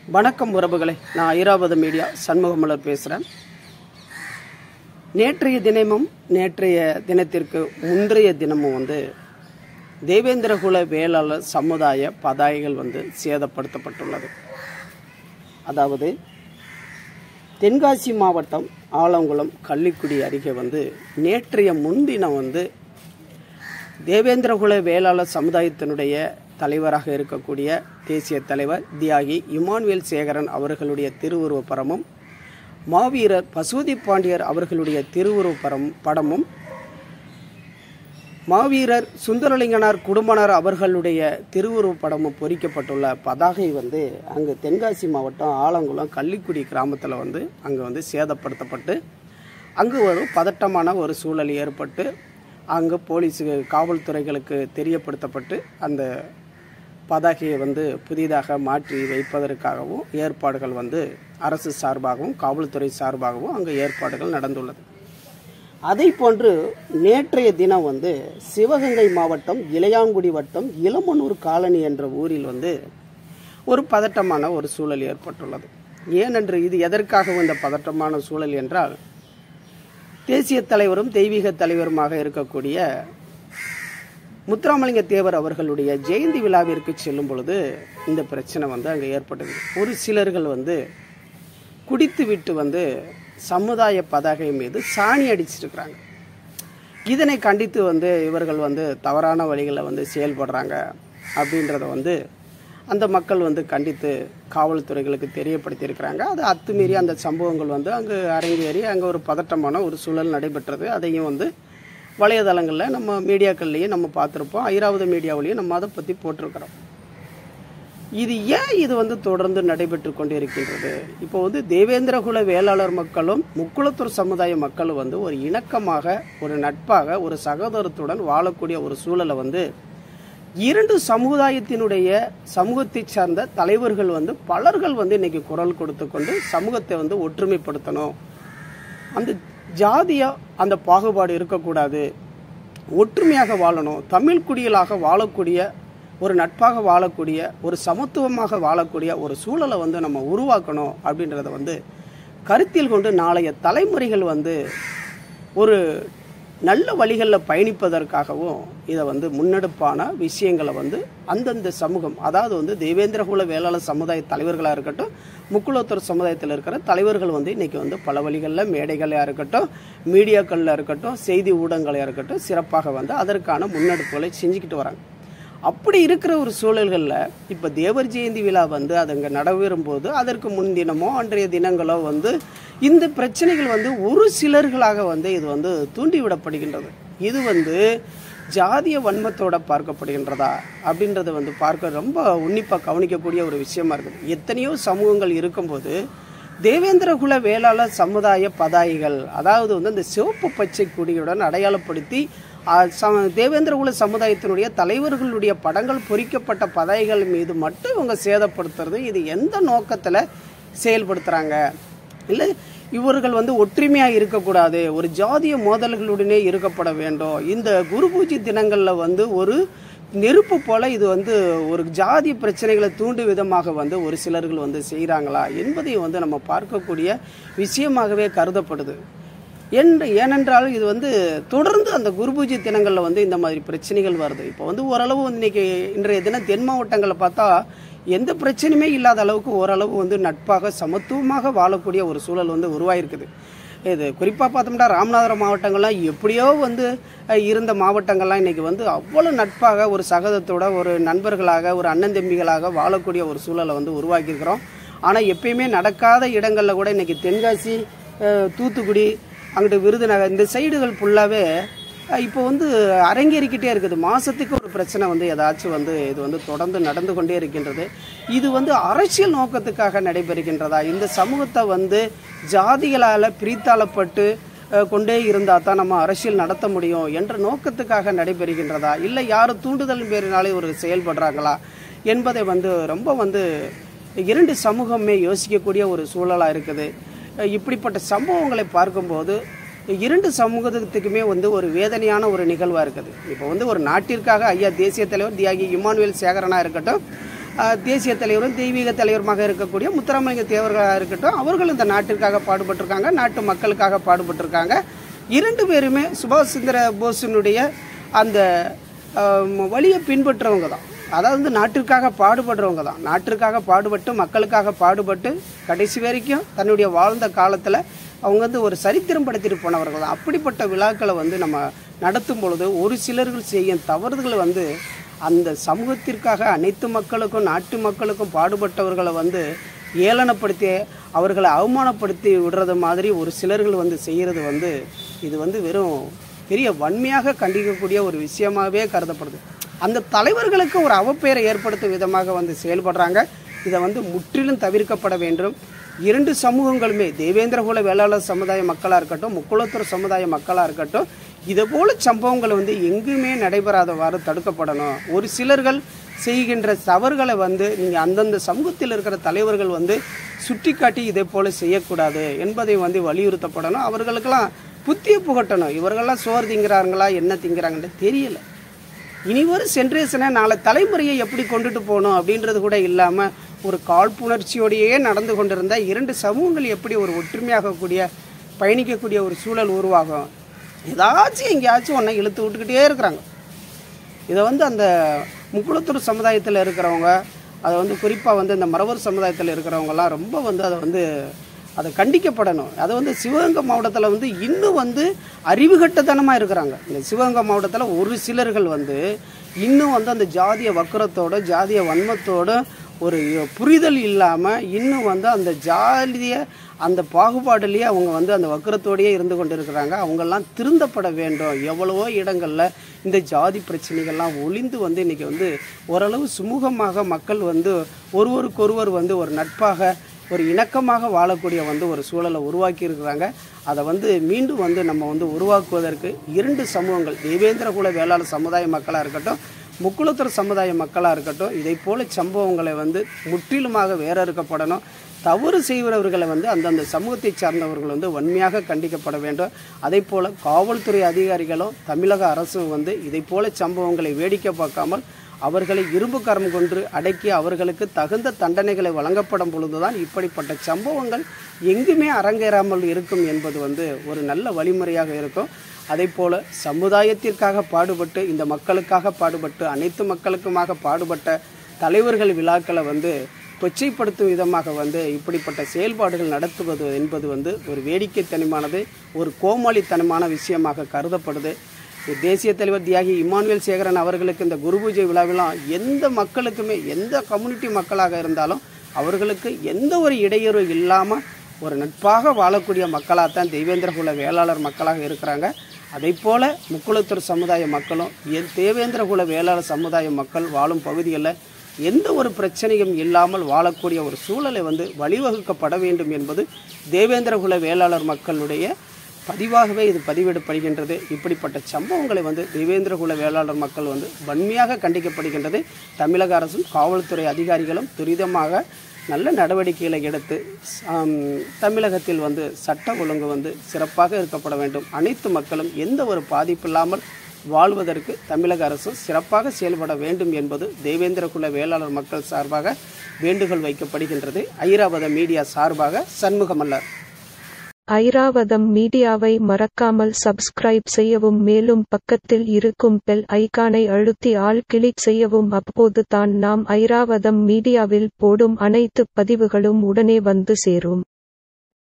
வணக்கம் உறவுகளே நான் ஐராவத மீடியா சண்முகமலர் பேசுகிறேன் நேற்றைய தினமும் நேற்றைய தினத்திற்கு முந்தைய தினமும் வந்து தேவேந்திரகுல வேளாளர் சமுதாய பதாகைகள் வந்து சேதப்படுத்தப்பட்டுள்ளது அதாவது தென்காசி மாவட்டம் ஆலங்குளம் கள்ளிக்குடி அருகே வந்து நேற்றைய முன்தினம் வந்து தேவேந்திரகுல வேளாளர் சமுதாயத்தினுடைய தலைவராக இருக்கக்கூடிய தேசிய தலைவர் தியாகி இமானுவேல் சேகரன் அவர்களுடைய திருவுருவப் படமும் மாவீரர் பசுபதி பாண்டியர் அவர்களுடைய திருவுருவப் படம் படமும் மாவீரர் சுந்தரலிங்கனார் குடும்பனார் அவர்களுடைய திருவுருவப் படமும் பொறிக்கப்பட்டுள்ள பதாகை வந்து அங்கு தென்காசி மாவட்டம் ஆலங்குளம் கள்ளிக்குடி கிராமத்தில் வந்து அங்கே வந்து சேதப்படுத்தப்பட்டு அங்கு ஒரு பதட்டமான ஒரு சூழல் ஏற்பட்டு அங்கு போலீஸுக்கு காவல்துறைகளுக்கு தெரியப்படுத்தப்பட்டு அந்த பதாகையை வந்து புதிதாக மாற்றி வைப்பதற்காகவும் ஏற்பாடுகள் வந்து அரசு சார்பாகவும் காவல்துறை சார்பாகவும் அங்கு ஏற்பாடுகள் நடந்துள்ளது அதை போன்று நேற்றைய தினம் வந்து சிவகங்கை மாவட்டம் இளையாங்குடி வட்டம் இளமனூர் காலனி என்ற ஊரில் வந்து ஒரு பதட்டமான ஒரு சூழல் ஏற்பட்டுள்ளது ஏனென்று இது எதற்காக இந்த பதட்டமான சூழல் என்றால் தேசிய தலைவரும் தெய்வீக தலைவருமாக இருக்கக்கூடிய முத்துராமலிங்க தேவர் அவர்களுடைய ஜெயந்தி விழாவிற்கு செல்லும் பொழுது இந்த பிரச்சனை வந்து அங்கே ஏற்பட்டது ஒரு சிலர்கள் வந்து குடித்து விட்டு வந்து சமுதாய பதாகை மீது சாணி அடிச்சிருக்கிறாங்க இதனை கண்டித்து வந்து இவர்கள் வந்து தவறான வழிகளில் வந்து செயல்படுறாங்க அப்படின்றத வந்து அந்த மக்கள் வந்து கண்டித்து காவல்துறைகளுக்கு தெரியப்படுத்தியிருக்கிறாங்க அது அத்துமீறி அந்த சம்பவங்கள் வந்து அங்கு அரங்கேறி அங்கே ஒரு பதட்டமான ஒரு சூழல் நடைபெற்றது அதையும் வந்து வலைதளங்களில் நம்ம மீடியாக்கள்லேயும் நம்ம பார்த்துருப்போம் ஐராவத மீடியாவிலையும் நம்ம அதை பற்றி போட்டிருக்கிறோம் இது ஏன் இது வந்து தொடர்ந்து நடைபெற்று கொண்டு இருக்கின்றது இப்போ வந்து தேவேந்திரகுல வேளாளர் மக்களும் முக்குளத்தூர் சமுதாய மக்களும் வந்து ஒரு இணக்கமாக ஒரு நட்பாக ஒரு சகோதரத்துடன் வாழக்கூடிய ஒரு சூழலை வந்து இரண்டு சமுதாயத்தினுடைய சமூகத்தை சார்ந்த தலைவர்கள் வந்து பலர்கள் வந்து இன்னைக்கு குரல் கொடுத்து கொண்டு சமூகத்தை வந்து ஒற்றுமைப்படுத்தணும் அந்த ஜாதிய அந்த பாகுபாடு இருக்கக்கூடாது ஒற்றுமையாக வாழணும் தமிழ் குடிகளாக வாழக்கூடிய ஒரு நட்பாக வாழக்கூடிய ஒரு சமத்துவமாக வாழக்கூடிய ஒரு சூழலை வந்து நம்ம உருவாக்கணும் அப்படின்றத வந்து கருத்தில் கொண்டு நாளைய தலைமுறைகள் வந்து ஒரு நல்ல வழிகளில் பயணிப்பதற்காகவும் இதை வந்து முன்னெடுப்பான விஷயங்களை வந்து அந்தந்த சமூகம் அதாவது வந்து தேவேந்திரகுல வேளாளர் சமுதாய தலைவர்களாக இருக்கட்டும் முக்குளத்தூர் சமுதாயத்தில் இருக்கிற தலைவர்கள் வந்து இன்னைக்கு வந்து பல வழிகளில் மேடைகளாக இருக்கட்டும் மீடியாக்களில் இருக்கட்டும் செய்தி ஊடகங்களாக இருக்கட்டும் சிறப்பாக வந்து அதற்கான முன்னெடுப்புகளை செஞ்சுக்கிட்டு வராங்க அப்படி இருக்கிற ஒரு சூழல்களில் இப்போ தேவர் ஜெயந்தி விழா வந்து அது அங்கே நடைபெறும் போது அதற்கு முன்தினமோ அன்றைய தினங்களோ வந்து இந்த பிரச்சனைகள் வந்து ஒரு சிலர்களாக வந்து இது வந்து தூண்டிவிடப்படுகின்றது இது வந்து ஜாதிய வன்மத்தோட பார்க்கப்படுகின்றதா அப்படின்றத வந்து பார்க்க ரொம்ப உன்னிப்பாக கவனிக்கக்கூடிய ஒரு விஷயமா இருக்குது எத்தனையோ சமூகங்கள் இருக்கும்போது தேவேந்திரகுல வேளாளர் சமுதாய பதாயிகள் அதாவது வந்து இந்த சிவப்பு பச்சை கொடியுடன் அடையாளப்படுத்தி தேவேந்திரகுல சமுதாயத்தினுடைய தலைவர்களுடைய படங்கள் பொறிக்கப்பட்ட பதாய்கள் மீது மட்டும் இவங்க சேதப்படுத்துறது இது எந்த நோக்கத்தில் செயல்படுத்துகிறாங்க இல்லை இவர்கள் வந்து ஒற்றுமையாக இருக்கக்கூடாது ஒரு ஜாதிய மோதல்களுடனே இருக்கப்பட வேண்டும் இந்த குரு பூஜை தினங்களில் வந்து ஒரு நெருப்பு போல இது வந்து ஒரு ஜாதி பிரச்சனைகளை தூண்டு விதமாக வந்து ஒரு சிலர்கள் வந்து செய்கிறாங்களா என்பதையும் வந்து நம்ம பார்க்கக்கூடிய விஷயமாகவே கருதப்படுது என்று ஏனென்றால் இது வந்து தொடர்ந்து அந்த குரு பூஜை தினங்களில் வந்து இந்த மாதிரி பிரச்சனைகள் வருது இப்போ வந்து ஓரளவு வந்து இன்னைக்கு இன்றைய தினம் தென் மாவட்டங்களில் பார்த்தா எந்த பிரச்சனையுமே இல்லாத அளவுக்கு ஓரளவு வந்து நட்பாக சமத்துவமாக வாழக்கூடிய ஒரு சூழல் வந்து உருவாயிருக்குது இது குறிப்பாக பார்த்தோம்னா ராமநாதபுரம் மாவட்டங்கள்லாம் எப்படியோ வந்து இருந்த மாவட்டங்கள்லாம் இன்றைக்கி வந்து அவ்வளோ நட்பாக ஒரு சகதத்தோட ஒரு நண்பர்களாக ஒரு அண்ணன் தம்பிகளாக வாழக்கூடிய ஒரு சூழலை வந்து உருவாக்கியிருக்கிறோம் ஆனால் எப்பயுமே நடக்காத இடங்களில் கூட இன்றைக்கி தென்காசி தூத்துக்குடி அங்கிட்டு விருதுநகர் இந்த சைடுகள் ஃபுல்லாகவே இப்போ வந்து அரங்கேறிக்கிட்டே இருக்குது மாதத்துக்கு ஒரு பிரச்சனை வந்து ஏதாச்சும் வந்து இது வந்து தொடர்ந்து நடந்து கொண்டே இருக்கின்றது இது வந்து அரசியல் நோக்கத்துக்காக நடைபெறுகின்றதா இந்த சமூகத்தை வந்து ஜாதிகளால் பிரித்தாளப்பட்டு கொண்டே இருந்தால் தான் நம்ம அரசியல் நடத்த முடியும் என்ற நோக்கத்துக்காக நடைபெறுகின்றதா இல்லை யார் தூண்டுதல் பேரினாலே ஒரு செயல்படுறாங்களா என்பதை வந்து ரொம்ப வந்து இரண்டு சமூகமே யோசிக்கக்கூடிய ஒரு சூழலாக இருக்குது இப்படிப்பட்ட சம்பவங்களை பார்க்கும்போது இரண்டு சமூகத்துக்குமே வந்து ஒரு வேதனையான ஒரு நிகழ்வாக இருக்குது இப்போ வந்து ஒரு நாட்டிற்காக ஐயா தேசிய தலைவர் தியாகி இமானுவேல் சேகரனாக இருக்கட்டும் ஆஹ், தேசிய தலைவரும் தெய்வீக தலைவருமாக இருக்கக்கூடிய முத்துராமலிங்க தேவர்களாக இருக்கட்டும் அவர்கள் இந்த நாட்டிற்காக பாடுபட்டிருக்காங்க நாட்டு மக்களுக்காக பாடுபட்டிருக்காங்க இரண்டு பேருமே சுபாஷ் சந்திர போஸினுடைய அந்த ஆம், வழியை பின்பற்றவங்க தான் அதாவது வந்து நாட்டிற்காக பாடுபடுறவங்க தான் நாட்டிற்காக பாடுபட்டு மக்களுக்காக பாடுபட்டு கடைசி வரைக்கும் தன்னுடைய வாழ்ந்த காலத்தில் அவங்க வந்து ஒரு சரித்திரம் படுத்திட்டு போனவர்கள் தான் அப்படிப்பட்ட விழாக்களை வந்து நம்ம நடத்தும் பொழுது ஒரு சிலர்கள் செய்யும் தவறுகள் வந்து அந்த சமூகத்திற்காக அனைத்து மக்களுக்கும் நாட்டு மக்களுக்கும் பாடுபட்டவர்களை வந்து ஏளனப்படுத்தி அவர்களை அவமானப்படுத்தி விடுறது மாதிரி ஒரு சிலர்கள் வந்து செய்கிறது வந்து இது வந்து வெறும் பெரிய வன்மையாக கண்டிக்கக்கூடிய ஒரு விஷயமாகவே கருதப்படுது அந்த தலைவர்களுக்கு ஒரு அவப்பெயரை ஏற்படுத்தும் விதமாக வந்து செயல்படுறாங்க இதை வந்து முற்றிலும் தவிர்க்கப்பட வேண்டும் இரண்டு சமூகங்களுமே தேவேந்திரகுல வேளாளர் சமுதாய மக்களாக இருக்கட்டும் முக்குளத்தூர் சமுதாய மக்களாக இருக்கட்டும் இது போல சம்பவங்கள் வந்து எங்குமே நடைபெறாதவாறு தடுக்கப்படணும் ஒரு சிலர்கள் செய்கின்ற தவறுகளை வந்து நீங்கள் அந்தந்த சமூகத்தில் இருக்கிற தலைவர்கள் வந்து சுட்டிக்காட்டி இதே போல செய்யக்கூடாது என்பதை வந்து வலியுறுத்தப்படணும் அவர்களுக்கெல்லாம் புத்திய புகட்டணும் இவர்கள்லாம் சோறு திங்கிறாங்களா என்ன திங்கிறாங்கன்னு தெரியல இனி வரும் ஜென்ரேஷனை நாளை தலைமுறையை எப்படி கொண்டுட்டு போகணும் அப்படின்றது கூட இல்லாமல் ஒரு காழ்ப்புணர்ச்சியோடையே நடந்து கொண்டிருந்த இரண்டு சமூகங்கள் எப்படி ஒரு ஒற்றுமையாகக்கூடிய பயணிக்கக்கூடிய ஒரு சூழல் உருவாகும் ஏதாச்சும் எங்கேயாச்சும் ஒன்றை இழுத்து விட்டுக்கிட்டே இருக்கிறாங்க இதை வந்து அந்த முக்குளத்தூர் சமுதாயத்தில் இருக்கிறவங்க அதை வந்து குறிப்பாக வந்து இந்த மறவர் சமுதாயத்தில் இருக்கிறவங்கலாம் ரொம்ப வந்து அதை வந்து அதை கண்டிக்கப்படணும் அது வந்து சிவகங்கை மாவட்டத்தில் வந்து இன்னும் வந்து அறிவுகட்டத்தனமாக இருக்கிறாங்க இந்த சிவகங்கை மாவட்டத்தில் ஒரு சிலர்கள் வந்து இன்னும் வந்து அந்த ஜாதிய வக்கரத்தோட ஜாதிய வன்மத்தோட ஒரு புரிதல் இல்லாமல் இன்னும் வந்து அந்த ஜாதிய அந்த பாகுபாடுலேயே அவங்க வந்து அந்த வக்கரத்தோடையே இருந்து கொண்டு இருக்கிறாங்க அவங்கெல்லாம் திருந்தப்பட வேண்டும் எவ்வளவோ இடங்களில் இந்த ஜாதி பிரச்சனைகள்லாம் ஒளிந்து வந்து இன்றைக்கி வந்து ஓரளவு சுமூகமாக மக்கள் வந்து ஒருவருக்கொருவர் வந்து ஒரு நட்பாக ஒரு இணக்கமாக வாழக்கூடிய வந்து ஒரு சூழலை உருவாக்கி இருக்கிறாங்க அதை வந்து மீண்டும் வந்து நம்ம வந்து உருவாக்குவதற்கு இரண்டு சமூகங்கள் தேவேந்திரகுல வேளாளர் சமுதாய மக்களாக இருக்கட்டும் முக்குளத்தூர் சமுதாய மக்களாக இருக்கட்டும் இதை போல சம்பவங்களை வந்து முற்றிலுமாக வேறறுக்கப்படணும் தவறு செய்கிறவர்களை வந்து அந்தந்த சமூகத்தை சார்ந்தவர்கள் வந்து வன்மையாக கண்டிக்கப்பட வேண்டும் அதே போல் காவல்துறை அதிகாரிகளும் தமிழக அரசும் வந்து இதை போல சம்பவங்களை வேடிக்கை பார்க்காமல் அவர்களை இரும்பு கரம் கொண்டு அடக்கி அவர்களுக்கு தகுந்த தண்டனைகளை வழங்கப்படும் பொழுதுதான் இப்படிப்பட்ட சம்பவங்கள் எங்குமே அரங்கேறாமல் இருக்கும் என்பது வந்து ஒரு நல்ல வழிமுறையாக இருக்கும் அதே போல சமுதாயத்திற்காக பாடுபட்டு இந்த மக்களுக்காக பாடுபட்டு அனைத்து மக்களுக்குமாக பாடுபட்ட தலைவர்கள் விழாக்களை வந்து கொச்சைப்படுத்தும் விதமாக வந்து இப்படிப்பட்ட செயல்பாடுகள் நடத்துவது என்பது வந்து ஒரு வேடிக்கைத்தனமானது ஒரு கோமாளித்தனமான விஷயமாக கருதப்படுது தேசிய தலைவர் தியாகி இமானுவேல் சேகரன் அவர்களுக்கு இந்த குரு பூஜை விழாவெல்லாம் எந்த மக்களுக்குமே எந்த கம்யூனிட்டி மக்களாக இருந்தாலும் அவர்களுக்கு எந்த ஒரு இடையூறு இல்லாமல் ஒரு நட்பாக வாழக்கூடிய மக்களாக தான் தெய்வேந்திரகுல வேளாளர் மக்களாக இருக்கிறாங்க அதே போல் முக்குளத்தூர் சமுதாய மக்களும் என் தேவேந்திரகுல வேளாளர் சமுதாய மக்கள் வாழும் பகுதிகளில் எந்த ஒரு பிரச்சனையும் இல்லாமல் வாழக்கூடிய ஒரு சூழலை வந்து வழிவகுக்கப்பட வேண்டும் என்பது தேவேந்திரகுல வேளாளர் மக்களுடைய பதிவாகவே இது பதிவிடப்படுகின்றது இப்படிப்பட்ட சம்பவங்களை வந்து தேவேந்திரகுல வேளாளர் மக்கள் வந்து வன்மையாக கண்டிக்கப்படுகின்றது தமிழக அரசும் காவல்துறை அதிகாரிகளும் துரிதமாக நல்ல நடவடிக்கைகளை எடுத்து ஆம், தமிழகத்தில் வந்து சட்ட ஒழுங்கு வந்து சிறப்பாக இருக்கப்பட வேண்டும் அனைத்து மக்களும் எந்த ஒரு பாதிப்பில்லாமல் வாழ்வதற்கு தமிழக அரசு சிறப்பாக செயல்பட வேண்டும் என்பது தேவேந்திரகுல வேளாளர் மக்கள் சார்பாக வேண்டுகோள் வைக்கப்படுகின்றது ஐராவத மீடியா சார்பாக சண்முகமல்லர் ஐராவதம் மீடியாவை மறக்காமல் சப்ஸ்கிரைப் செய்யவும் மேலும் பக்கத்தில் இருக்கும் பெல் ஐகானை அழுத்தி ஆல் கிளிக் செய்யவும் அப்போது தான் நாம் ஐராவதம் மீடியாவில் போடும் அனைத்து பதிவுகளும் உடனே வந்து சேரும்